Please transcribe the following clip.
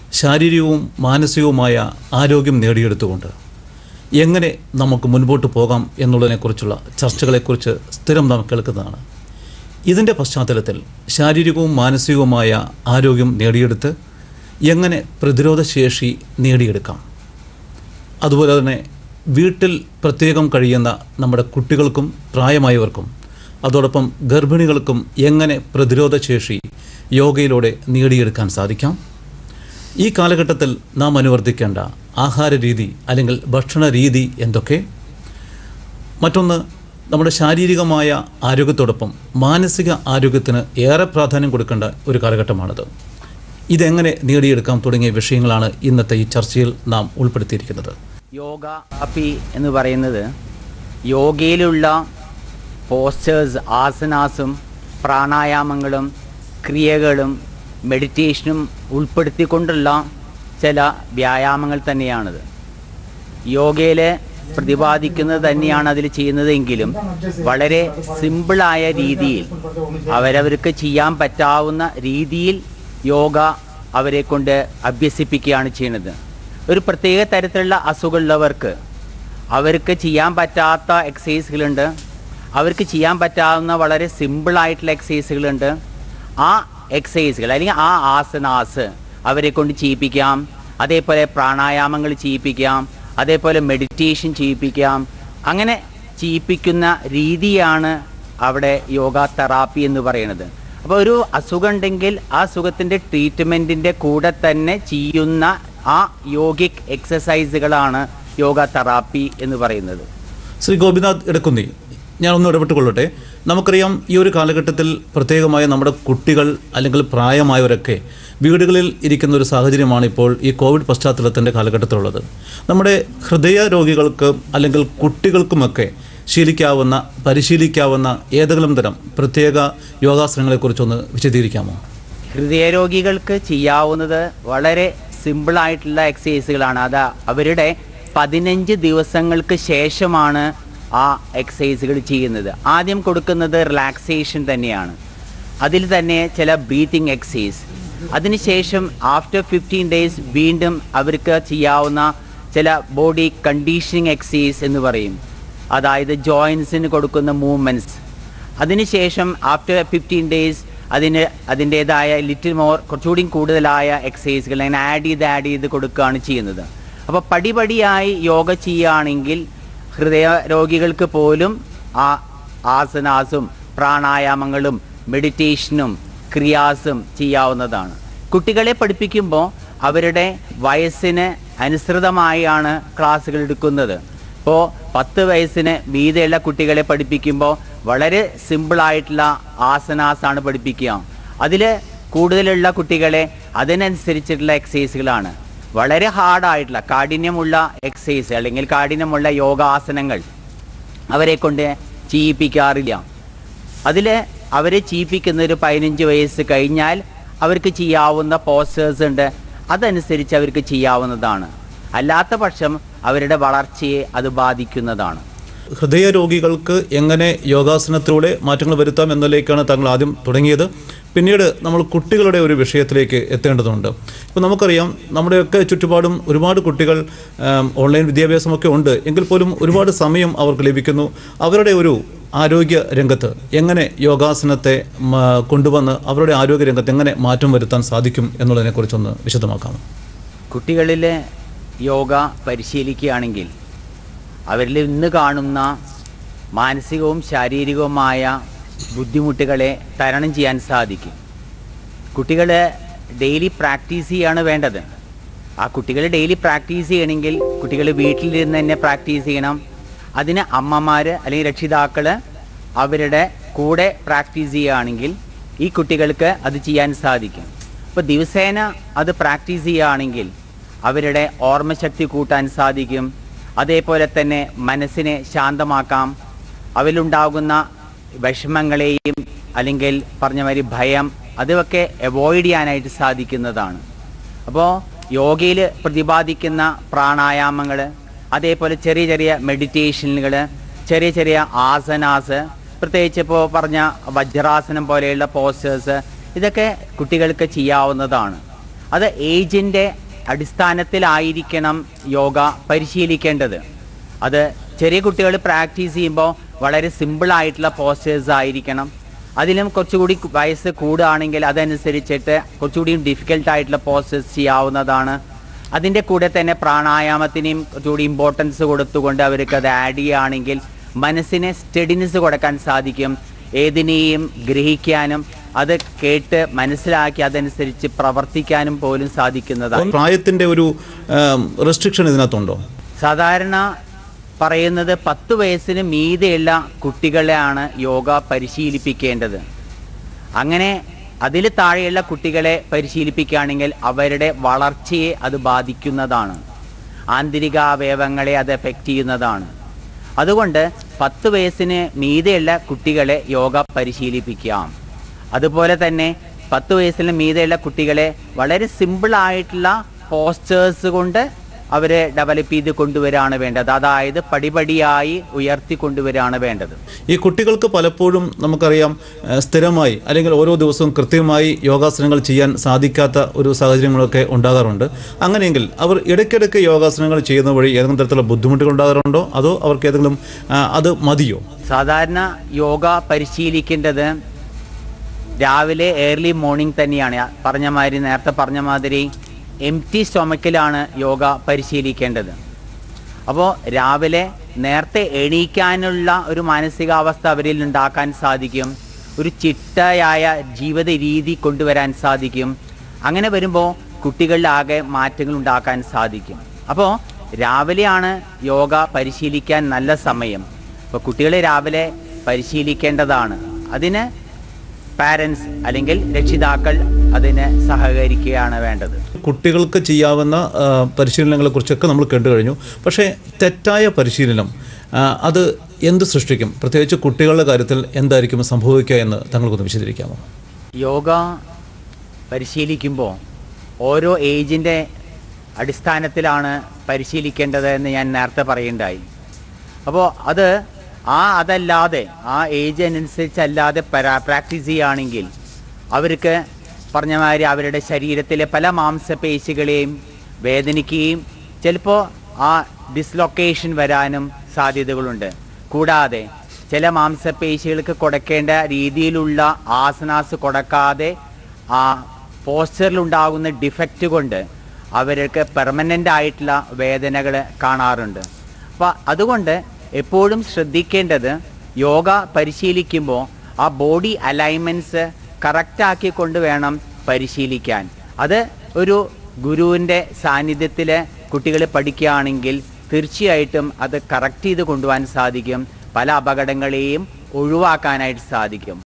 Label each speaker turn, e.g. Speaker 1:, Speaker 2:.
Speaker 1: ശാരീരികവും മാനസികവുമായ ആരോഗ്യം നേടിയെടുത്തുകൊണ്ട് എങ്ങനെ നമുക്ക് മുൻപോട്ട് പോകാം എന്നുള്ളതിനെക്കുറിച്ചുള്ള ചർച്ചകളെക്കുറിച്ച് സ്ഥിരം നാം കേൾക്കുന്നതാണ് ഇതിൻ്റെ പശ്ചാത്തലത്തിൽ ശാരീരികവും മാനസികവുമായ ആരോഗ്യം നേടിയെടുത്ത് എങ്ങനെ പ്രതിരോധശേഷി നേടിയെടുക്കാം അതുപോലെ തന്നെ വീട്ടിൽ പ്രത്യേകം കഴിയുന്ന നമ്മുടെ കുട്ടികൾക്കും പ്രായമായവർക്കും അതോടൊപ്പം ഗർഭിണികൾക്കും എങ്ങനെ പ്രതിരോധശേഷി യോഗയിലൂടെ നേടിയെടുക്കാൻ സാധിക്കാം ഈ കാലഘട്ടത്തിൽ നാം അനുവർത്തിക്കേണ്ട ആഹാര രീതി അല്ലെങ്കിൽ ഭക്ഷണ രീതി എന്തൊക്കെ മറ്റൊന്ന് നമ്മുടെ ശാരീരികമായ ആരോഗ്യത്തോടൊപ്പം മാനസിക ആരോഗ്യത്തിന് ഏറെ പ്രാധാന്യം കൊടുക്കേണ്ട ഒരു കാലഘട്ടമാണിത് ഇതെങ്ങനെ നേടിയെടുക്കാം തുടങ്ങിയ വിഷയങ്ങളാണ് ഇന്നത്തെ ഈ ചർച്ചയിൽ നാം ഉൾപ്പെടുത്തിയിരിക്കുന്നത്
Speaker 2: യോഗ തെറാപ്പി എന്ന് പറയുന്നത് യോഗയിലുള്ള പോസ്റ്റേഴ്സ് ആസനാസും പ്രാണായാമങ്ങളും ക്രിയകളും മെഡിറ്റേഷനും ഉൾപ്പെടുത്തിക്കൊണ്ടുള്ള ചില വ്യായാമങ്ങൾ തന്നെയാണിത് യോഗയിൽ പ്രതിപാദിക്കുന്നത് തന്നെയാണ് അതിൽ ചെയ്യുന്നതെങ്കിലും വളരെ സിമ്പിളായ രീതിയിൽ അവരവർക്ക് ചെയ്യാൻ പറ്റാവുന്ന രീതിയിൽ യോഗ അവരെ കൊണ്ട് അഭ്യസിപ്പിക്കുകയാണ് ചെയ്യുന്നത് ഒരു പ്രത്യേക തരത്തിലുള്ള അസുഖമുള്ളവർക്ക് അവർക്ക് ചെയ്യാൻ പറ്റാത്ത എക്സസൈസുകളുണ്ട് അവർക്ക് ചെയ്യാൻ പറ്റാവുന്ന വളരെ സിമ്പിളായിട്ടുള്ള എക്സസൈസുകളുണ്ട് ആ എക്സസൈസുകൾ അല്ലെങ്കിൽ ആ ആസനാസ് അവരെ കൊണ്ട് ചെയ്യിപ്പിക്കാം അതേപോലെ പ്രാണായാമങ്ങൾ ചെയ്യിപ്പിക്കാം അതേപോലെ മെഡിറ്റേഷൻ ചെയ്യിപ്പിക്കാം അങ്ങനെ ചെയ്യിപ്പിക്കുന്ന രീതിയാണ് അവിടെ യോഗ തെറാപ്പി എന്ന് പറയുന്നത് അപ്പോൾ ഒരു അസുഖം ഉണ്ടെങ്കിൽ ആ അസുഖത്തിൻ്റെ ട്രീറ്റ്മെൻറ്റിൻ്റെ കൂടെ തന്നെ ചെയ്യുന്ന ആ യോഗിക് എക്സസൈസുകളാണ് യോഗ തെറാപ്പി എന്ന് പറയുന്നത്
Speaker 1: ശ്രീ ഗോപിനാഥ് ഇടക്കുന്നി ഞാനൊന്ന് ഇടപെട്ടുകൊള്ളട്ടെ നമുക്കറിയാം ഈ ഒരു കാലഘട്ടത്തിൽ പ്രത്യേകമായ നമ്മുടെ കുട്ടികൾ അല്ലെങ്കിൽ പ്രായമായവരൊക്കെ വീടുകളിൽ ഇരിക്കുന്ന ഒരു സാഹചര്യമാണ് ഇപ്പോൾ ഈ കോവിഡ് പശ്ചാത്തലത്തിൻ്റെ കാലഘട്ടത്തിലുള്ളത് നമ്മുടെ ഹൃദയ രോഗികൾക്ക് അല്ലെങ്കിൽ കുട്ടികൾക്കുമൊക്കെ ശീലിക്കാവുന്ന പരിശീലിക്കാവുന്ന ഏതെങ്കിലും തരം പ്രത്യേക യോഗാസനങ്ങളെക്കുറിച്ചൊന്ന് വിശദീകരിക്കാമോ
Speaker 2: ഹൃദയരോഗികൾക്ക് ചെയ്യാവുന്നത് വളരെ സിമ്പിളായിട്ടുള്ള എക്സസൈസുകളാണ് അത് അവരുടെ പതിനഞ്ച് ദിവസങ്ങൾക്ക് ശേഷമാണ് ആ എക്സസൈസുകൾ ചെയ്യുന്നത് ആദ്യം കൊടുക്കുന്നത് റിലാക്സേഷൻ തന്നെയാണ് അതിൽ തന്നെ ചില ബ്രീത്തിങ് എക്സസൈസ് അതിനുശേഷം ആഫ്റ്റർ ഫിഫ്റ്റീൻ ഡേയ്സ് വീണ്ടും അവർക്ക് ചെയ്യാവുന്ന ചില ബോഡി കണ്ടീഷനിങ് എക്സസൈസ് എന്ന് പറയും അതായത് ജോയിൻസിന് കൊടുക്കുന്ന മൂവ്മെൻറ്റ്സ് അതിനുശേഷം ആഫ്റ്റർ ഫിഫ്റ്റീൻ ഡേയ്സ് അതിന് അതിൻ്റേതായ ലിറ്റിൽ മോർ കുറച്ചുകൂടി കൂടുതലായ എക്സസൈസുകൾ അങ്ങനെ ആഡ് ചെയ്ത് ആഡ് ചെയ്ത് കൊടുക്കുകയാണ് ചെയ്യുന്നത് അപ്പോൾ പടിപടിയായി യോഗ ചെയ്യുകയാണെങ്കിൽ ഹൃദയ രോഗികൾക്ക് പോലും ആ ആസനാസും പ്രാണായാമങ്ങളും മെഡിറ്റേഷനും ക്രിയാസും ചെയ്യാവുന്നതാണ് കുട്ടികളെ പഠിപ്പിക്കുമ്പോൾ അവരുടെ വയസ്സിന് അനുസൃതമായാണ് ക്ലാസ്സുകൾ എടുക്കുന്നത് ഇപ്പോൾ പത്ത് വയസ്സിന് മീതെയുള്ള കുട്ടികളെ പഠിപ്പിക്കുമ്പോൾ വളരെ സിമ്പിളായിട്ടുള്ള ആസനാസാണ് പഠിപ്പിക്കുക അതിൽ കൂടുതലുള്ള കുട്ടികളെ അതിനനുസരിച്ചിട്ടുള്ള എക്സസൈസുകളാണ് വളരെ ഹാർഡായിട്ടുള്ള കാഠിന്യമുള്ള എക്സസൈസ് അല്ലെങ്കിൽ കാഠിന്യമുള്ള യോഗാസനങ്ങൾ അവരെ കൊണ്ട് ചെയ്യിപ്പിക്കാറില്ല അതിൽ അവരെ ചെയ്യിപ്പിക്കുന്ന ഒരു പതിനഞ്ച് വയസ്സ് കഴിഞ്ഞാൽ അവർക്ക് ചെയ്യാവുന്ന പോസ്റ്റേഴ്സ് ഉണ്ട് അതനുസരിച്ച് അവർക്ക് ചെയ്യാവുന്നതാണ് അല്ലാത്ത പക്ഷം അവരുടെ വളർച്ചയെ അത് ബാധിക്കുന്നതാണ്
Speaker 1: ഹൃദയ രോഗികൾക്ക് എങ്ങനെ യോഗാസനത്തിലൂടെ മാറ്റങ്ങൾ വരുത്താം എന്നതിലേക്കാണ് താങ്കൾ ആദ്യം തുടങ്ങിയത് പിന്നീട് നമ്മൾ കുട്ടികളുടെ ഒരു വിഷയത്തിലേക്ക് എത്തേണ്ടതുണ്ട് ഇപ്പോൾ നമുക്കറിയാം നമ്മുടെയൊക്കെ ചുറ്റുപാടും ഒരുപാട് കുട്ടികൾ ആം, ഓൺലൈൻ വിദ്യാഭ്യാസമൊക്കെ ഉണ്ട് എങ്കിൽ പോലും ഒരുപാട് സമയം അവർക്ക് ലഭിക്കുന്നു അവരുടെ ഒരു ആരോഗ്യ രംഗത്ത് എങ്ങനെ യോഗാസനത്തെ മ, കൊണ്ടുവന്ന് അവരുടെ ആരോഗ്യ രംഗത്ത് എങ്ങനെ മാറ്റം വരുത്താൻ സാധിക്കും എന്നുള്ളതിനെക്കുറിച്ചൊന്ന് വിശദമാക്കാമോ
Speaker 2: കുട്ടികളിൽ യോഗ പരിശീലിക്കുകയാണെങ്കിൽ അവരിൽ ഇന്ന് കാണുന്ന മാനസികവും ശാരീരികവുമായ ബുദ്ധിമുട്ടുകളെ തരണം ചെയ്യാൻ സാധിക്കും കുട്ടികൾ ഡെയിലി പ്രാക്ടീസ് ചെയ്യാണ് വേണ്ടത് ആ കുട്ടികൾ ഡെയിലി പ്രാക്ടീസ് ചെയ്യണമെങ്കിൽ കുട്ടികൾ വീട്ടിലിരുന്ന് തന്നെ പ്രാക്ടീസ് ചെയ്യണം അതിന് അമ്മമാർ അല്ലെങ്കിൽ രക്ഷിതാക്കൾ അവരുടെ കൂടെ പ്രാക്ടീസ് ചെയ്യുകയാണെങ്കിൽ ഈ കുട്ടികൾക്ക് അത് ചെയ്യാൻ സാധിക്കും അപ്പോൾ ദിവസേന അത് പ്രാക്ടീസ് ചെയ്യുകയാണെങ്കിൽ അവരുടെ ഓർമ്മശക്തി കൂട്ടാൻ സാധിക്കും അതേപോലെ തന്നെ മനസ്സിനെ ശാന്തമാക്കാം അവരിലുണ്ടാകുന്ന വിഷമങ്ങളെയും അല്ലെങ്കിൽ പറഞ്ഞ മാതിരി ഭയം അതൊക്കെ അവോയ്ഡ് ചെയ്യാനായിട്ട് സാധിക്കുന്നതാണ് അപ്പോൾ യോഗയിൽ പ്രതിപാദിക്കുന്ന പ്രാണായാമങ്ങൾ അതേപോലെ ചെറിയ ചെറിയ മെഡിറ്റേഷനുകൾ ചെറിയ ചെറിയ ആസനാസ് പ്രത്യേകിച്ച് ഇപ്പോൾ പറഞ്ഞ വജ്രാസനം പോലെയുള്ള പോസ്റ്റേഴ്സ് ഇതൊക്കെ കുട്ടികൾക്ക് ചെയ്യാവുന്നതാണ് അത് ഏജിൻ്റെ അടിസ്ഥാനത്തിലായിരിക്കണം യോഗ പരിശീലിക്കേണ്ടത് അത് ചെറിയ കുട്ടികൾ പ്രാക്ടീസ് ചെയ്യുമ്പോൾ വളരെ സിമ്പിളായിട്ടുള്ള പോസ്റ്റേഴ്സ് ആയിരിക്കണം അതിലും കുറച്ചുകൂടി വയസ്സ് കൂടുകയാണെങ്കിൽ അതനുസരിച്ചിട്ട് കുറച്ചുകൂടി ഡിഫിക്കൽട്ട് ആയിട്ടുള്ള പോസ്റ്റേഴ്സ് ചെയ്യാവുന്നതാണ് അതിൻ്റെ കൂടെ തന്നെ പ്രാണായാമത്തിനെയും കുറച്ചുകൂടി ഇമ്പോർട്ടൻസ് കൊടുത്തുകൊണ്ട് അവർക്ക് അത് ആഡ് ചെയ്യുകയാണെങ്കിൽ മനസ്സിന് സ്റ്റഡിനെസ് കൊടുക്കാൻ സാധിക്കും ഏതിനെയും ഗ്രഹിക്കാനും അത് കേട്ട് മനസ്സിലാക്കി അതനുസരിച്ച് പ്രവർത്തിക്കാനും പോലും സാധിക്കുന്നതാണ്
Speaker 1: പ്രായത്തിന്റെ ഒരു റെസ്ട്രിക്ഷൻ ഇതിനകത്തുണ്ടോ
Speaker 2: സാധാരണ പറയുന്നത് പത്ത് വയസ്സിന് മീതെയുള്ള കുട്ടികളെയാണ് യോഗ പരിശീലിപ്പിക്കേണ്ടത് അങ്ങനെ അതിൽ താഴെയുള്ള കുട്ടികളെ പരിശീലിപ്പിക്കുകയാണെങ്കിൽ അവരുടെ വളർച്ചയെ അത് ബാധിക്കുന്നതാണ് ആന്തരിക അവയവങ്ങളെ അത് എഫക്റ്റ് ചെയ്യുന്നതാണ് അതുകൊണ്ട് പത്ത് വയസ്സിന് മീതെയുള്ള കുട്ടികളെ യോഗ പരിശീലിപ്പിക്കാം അതുപോലെ തന്നെ പത്ത് വയസ്സിന് മീതെയുള്ള കുട്ടികളെ വളരെ സിമ്പിളായിട്ടുള്ള പോസ്റ്റേഴ്സ് കൊണ്ട് അവരെ ഡെവലപ്പ് ചെയ്ത് കൊണ്ടുവരാണ് വേണ്ടത് അതായത് പടിപടിയായി ഉയർത്തി കൊണ്ടുവരാണ് വേണ്ടത്
Speaker 1: ഈ കുട്ടികൾക്ക് പലപ്പോഴും നമുക്കറിയാം ഏഹ്, സ്ഥിരമായി അല്ലെങ്കിൽ ഓരോ ദിവസവും കൃത്യമായി യോഗാസനങ്ങൾ ചെയ്യാൻ സാധിക്കാത്ത ഒരു സാഹചര്യങ്ങളൊക്കെ ഉണ്ടാകാറുണ്ട് അങ്ങനെയെങ്കിൽ അവർ ഇടയ്ക്കിടയ്ക്ക് യോഗാസനങ്ങൾ ചെയ്യുന്ന വഴി ഏതെങ്കിലും തരത്തിലുള്ള ബുദ്ധിമുട്ടുകൾ ഉണ്ടാകാറുണ്ടോ അതോ അവർക്ക് ഏതെങ്കിലും ആ, അത് മതിയോ
Speaker 2: സാധാരണ യോഗ പരിശീലിക്കേണ്ടത് രാവിലെ ഏർലി മോർണിംഗ് തന്നെയാണ് ഞാൻ പറഞ്ഞ മാതിരി നേരത്തെ പറഞ്ഞ മാതിരി എം ടി സ്റ്റൊമക്കിലാണ് യോഗ പരിശീലിക്കേണ്ടത് അപ്പോൾ രാവിലെ നേരത്തെ എണീക്കാനുള്ള ഒരു മാനസികാവസ്ഥ അവരിൽ ഉണ്ടാക്കാൻ സാധിക്കും ഒരു ചിട്ടയായ ജീവിത രീതി കൊണ്ടുവരാൻ സാധിക്കും അങ്ങനെ വരുമ്പോൾ കുട്ടികളിലാകെ മാറ്റങ്ങൾ ഉണ്ടാക്കാൻ സാധിക്കും അപ്പോൾ രാവിലെയാണ് യോഗ പരിശീലിക്കാൻ നല്ല സമയം അപ്പോൾ കുട്ടികളെ രാവിലെ പരിശീലിക്കേണ്ടതാണ് അതിന് പാരൻസ് അല്ലെങ്കിൽ രക്ഷിതാക്കൾ അതിന് സഹകരിക്കുകയാണ് വേണ്ടത്
Speaker 1: കുട്ടികൾക്ക് ചെയ്യാവുന്ന ആ, പരിശീലനങ്ങളെക്കുറിച്ചൊക്കെ നമ്മൾ കേട്ടു കഴിഞ്ഞു പക്ഷേ തെറ്റായ പരിശീലനം ആ, അത് എന്ത് സൃഷ്ടിക്കും പ്രത്യേകിച്ച് കുട്ടികളുടെ കാര്യത്തിൽ എന്തായിരിക്കും സംഭവിക്കുക എന്ന് താങ്കൾക്കൊന്ന് വിശദീകരിക്കാമോ
Speaker 2: യോഗ പരിശീലിക്കുമ്പോൾ ഓരോ ഏജിൻ്റെ അടിസ്ഥാനത്തിലാണ് പരിശീലിക്കേണ്ടത് എന്ന് ഞാൻ നേരത്തെ പറയുണ്ടായി അപ്പോൾ അത് ആ അതല്ലാതെ ആ ഏജ് അനുസരിച്ചല്ലാതെ പ്രാക്ടീസ് ചെയ്യുകയാണെങ്കിൽ അവർക്ക് പറഞ്ഞ മാതിരി അവരുടെ ശരീരത്തിലെ പല മാംസപേശികളെയും വേദനിക്കുകയും ചിലപ്പോൾ ആ ഡിസ്ലൊക്കേഷൻ വരാനും സാധ്യതകളുണ്ട് കൂടാതെ ചില മാംസപേശികൾക്ക് കൊടുക്കേണ്ട രീതിയിലുള്ള ആസനാസ് കൊടുക്കാതെ ആ പോസ്റ്ററിലുണ്ടാകുന്ന ഡിഫക്റ്റ് കൊണ്ട് അവർക്ക് പെർമനൻ്റ് ആയിട്ടുള്ള വേദനകൾ കാണാറുണ്ട് അപ്പോൾ അതുകൊണ്ട് എപ്പോഴും ശ്രദ്ധിക്കേണ്ടത് യോഗ പരിശീലിക്കുമ്പോൾ ആ ബോഡി അലൈൻമെൻറ്റ്സ് കറക്റ്റാക്കി കൊണ്ട് വേണം പരിശീലിക്കാൻ അത് ഒരു ഗുരുവിൻ്റെ സാന്നിധ്യത്തിൽ കുട്ടികൾ പഠിക്കുകയാണെങ്കിൽ തീർച്ചയായിട്ടും അത് കറക്റ്റ് ചെയ്ത് കൊണ്ടുപോകാൻ സാധിക്കും പല അപകടങ്ങളെയും ഒഴിവാക്കാനായിട്ട് സാധിക്കും